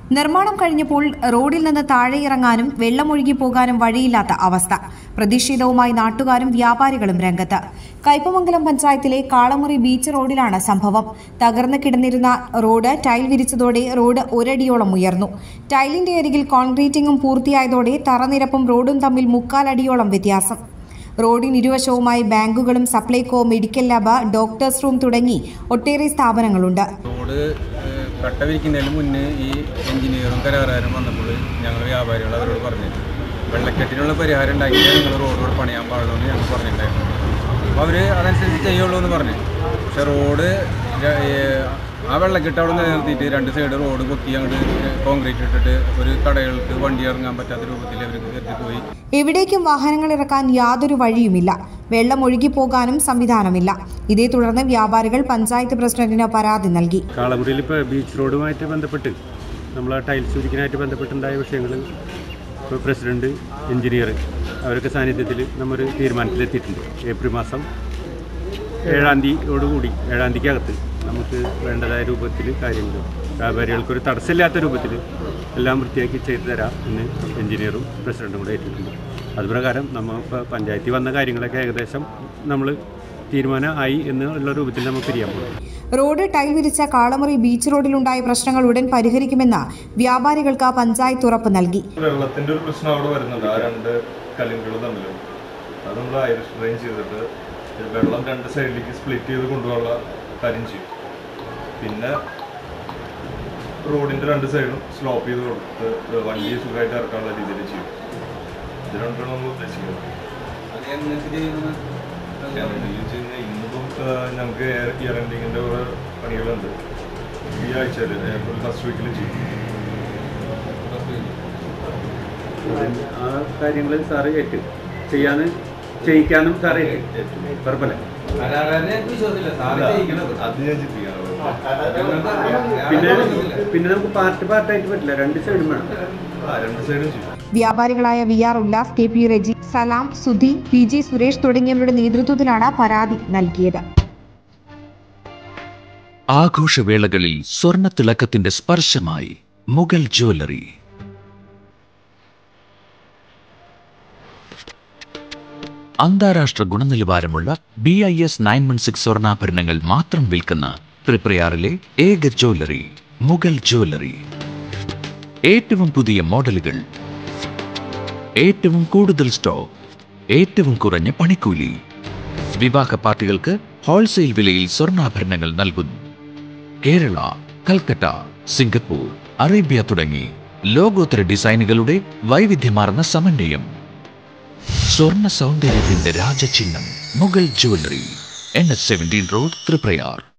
നിർമ്മാണം കഴിഞ്ഞപ്പോൾ റോഡിൽ നിന്ന് താഴെ ഇറങ്ങാനും വെള്ളമൊഴുകി പോകാനും വഴിയില്ലാത്ത അവസ്ഥ പ്രതിഷേധവുമായി നാട്ടുകാരും വ്യാപാരികളും രംഗത്ത് കയ്പമംഗലം പഞ്ചായത്തിലെ കാളമുറി ബീച്ച് റോഡിലാണ് സംഭവം തകർന്നു കിടന്നിരുന്ന റോഡ് ടൈൽ വിരിച്ചതോടെ റോഡ് ഒരടിയോളം ഉയർന്നു ടൈലിന്റെ അരികിൽ കോൺക്രീറ്റിംഗും പൂർത്തിയായതോടെ തറനിരപ്പും റോഡും തമ്മിൽ മുക്കാലടിയോളം വ്യത്യാസം റോഡിന് ഇരുവശവുമായി ബാങ്കുകളും Supplyco medical lab doctors room തുടങ്ങി ഒട്ടേറെ സ്ഥാപനങ്ങളുണ്ട് റോഡ് ഏഹ്, കട്ട വിരിക്കുന്നതിന് മുന്നേ ഈ എഞ്ചിനീയറും കരാറുകാരും വന്നപ്പോൾ ഞങ്ങൾ വ്യാപാരികൾ അവരോട് പറഞ്ഞു വെള്ളക്കെട്ടിനുള്ള പരിഹാരം ഉണ്ടാക്കിയാൽ നിങ്ങൾ റോഡ് ഇവിടെ പണിയാൻ പാടുള്ളൂ എന്ന് ഞങ്ങൾ പറഞ്ഞിട്ടുണ്ടായിരുന്നു അപ്പോൾ അവർ അതനുസരിച്ച് ചെയ്യുള്ളൂ എന്ന് പറഞ്ഞു പക്ഷെ റോഡ് ര- ഏഹ്, ആ വെള്ളക്കെട്ട് അവിടെ നിലനിർത്തിയിട്ട് രണ്ട് സൈഡ് റോഡ് പൊക്കി അങ്ങോട്ട് കോൺക്രീറ്റ് ഇട്ടിട്ട് ഒരു കടകൾക്ക് വണ്ടി ഇറങ്ങാൻ പറ്റാത്ത രൂപത്തിൽ അവർ കയറ്റി പോയി എവിടേക്കും വാഹനങ്ങൾ ഇറക്കാൻ യാതൊരു വഴിയുമില്ല വെള്ളം ഒഴുകിപ്പോകാനും സംവിധാനമില്ല ഇതേ തുടർന്ന് വ്യാപാരികൾ പഞ്ചായത്ത് പ്രസിഡന്റിന് പരാതി നൽകി കാളമുറിയിൽ ഇപ്പോൾ ബീച്ച് റോഡുമായിട്ട് ബന്ധപ്പെട്ട് നമ്മൾ ആ ടൈൽസ് ഉരിക്കനായിട്ട് ബന്ധപ്പെട്ടുണ്ടായ വിഷയങ്ങൾ ഇപ്പോൾ പ്രസിഡന്റ് എഞ്ചിനീയർ അവരൊക്കെ സാന്നിധ്യത്തിൽ നമ്മൾ തീരുമാനത്തിലെത്തിയിട്ടുണ്ട് ഏപ്രിൽ മാസം ഏഴാം തീയതിയോടുകൂടി ഏഴാം തീയതിക്കകത്ത് നമുക്ക് വേണ്ടതായ രൂപത്തിൽ കാര്യങ്ങൾ വ്യാപാരികൾക്കൊരു തടസ്സമില്ലാത്ത രൂപത്തിൽ എല്ലാം വൃത്തിയാക്കി ചെയ്തു തരാം എന്ന് എഞ്ചിനീയറും പ്രസിഡന്റും കൂടെ ഏറ്റിട്ടുണ്ട് അതുപ്രകാരം നമ്മൾ ഇപ്പോൾ പഞ്ചായത്തിൽ വന്ന കാര്യങ്ങളൊക്കെ ഏകദേശം നമ്മൾ തീരുമാനം ആയി എന്നുള്ള രൂപത്തിൽ നമ്മൾ പിരിയാൻ പോകും റോഡ് ടൈൽ വിരിച്ച കാളമുറി ബീച്ച് റോഡിലുണ്ടായ പ്രശ്നങ്ങൾ ഉടൻ പരിഹരിക്കുമെന്ന് വ്യാപാരികൾക്ക് പഞ്ചായത്ത് ഉറപ്പ് നൽകി വെള്ളത്തിന്റെ ഒരു പ്രശ്നം അവിടെ വരുന്നുണ്ട് ആ രണ്ട് കല്ലുകൾ തമ്മിലും അത് നമ്മൾ ഐറിഷ് ഡ്രെയിൻ ചെയ്തിട്ട് ഈ വെള്ളം രണ്ട് സൈഡിലേക്ക് സ്പ്ലിറ്റ് ചെയ്ത് കൊണ്ടുപോകാനുള്ള കാര്യം ചെയ്യും പിന്നെ റോഡിന്റെ രണ്ട് സൈഡും സ്ലോപ്പ് ചെയ്ത് കൊടുത്ത് വണ്ടി സുഖമായിട്ട് ഇറക്കാനുള്ള രീതിയിൽ ചെയ്യും ഇത് രണ്ടാണ് നമ്മൾ ഉദ്ദേശിക്കുന്നത് ഇതിൽ ചെയ്യുന്ന ഇന്നിപ്പം ആ, ഞങ്ങൾക്ക് ഇയർ എൻഡിങ്ങിന്റെ കുറെ പണികളുണ്ട് ഈ ആഴ്ചയിൽ ഏപ്രിൽ ഫസ്റ്റ് വീക്കിൽ ചെയ്യും ആ കാര്യങ്ങൾ സാറ് ഏറ്റ് ചെയ്യാനും ചെയ്യിക്കാനും സാറ് ഏറ്റ് കുഴപ്പമില്ല അത് ഞാൻ ചിന്തിക്കണം പിന്നെ പിന്നെ നമുക്ക് പാർട്ട് പാർട്ടായിട്ട് പറ്റില്ല രണ്ട് സൈഡും വേണം ആ രണ്ട് സൈഡും ചെയ്യും വ്യാപാരികളായ V R Ullas K P Reji Salam Sudhi P G Suresh തുടങ്ങിയവരുടെ നേതൃത്വത്തിലാണ് പരാതി നൽകിയത് ആഘോഷവേളകളിൽ സ്വർണ്ണത്തിളക്കത്തിന്റെ സ്പർശമായി മുഗൾ ജ്വല്ലറി അന്താരാഷ്ട്ര ഗുണനിലവാരമുള്ള B I S nine one six സ്വർണ്ണാഭരണങ്ങൾ മാത്രം വിൽക്കുന്ന ത്രിപ്രയാറിലെ ഏക ജ്വല്ലറി മുഗൾ ജ്വല്ലറി ഏറ്റവും പുതിയ മോഡലുകൾ ഏറ്റവും കൂടുതൽ സ്റ്റോക്ക് ഏറ്റവും കുറഞ്ഞ പണിക്കൂലി വിവാഹ പാർട്ടികൾക്ക് ഹോൾസെയിൽ വിലയിൽ സ്വർണ്ണാഭരണങ്ങൾ നൽകുന്നു കേരള കൽക്കട്ട സിംഗപ്പൂർ അറേബ്യ തുടങ്ങി ലോകോത്തര ഡിസൈനുകളുടെ വൈവിധ്യമാർന്ന സമന്വയം സ്വർണ്ണ സൗന്ദര്യത്തിന്റെ രാജചിഹ്നം Mughal jewellery N S seventeen road Triprayar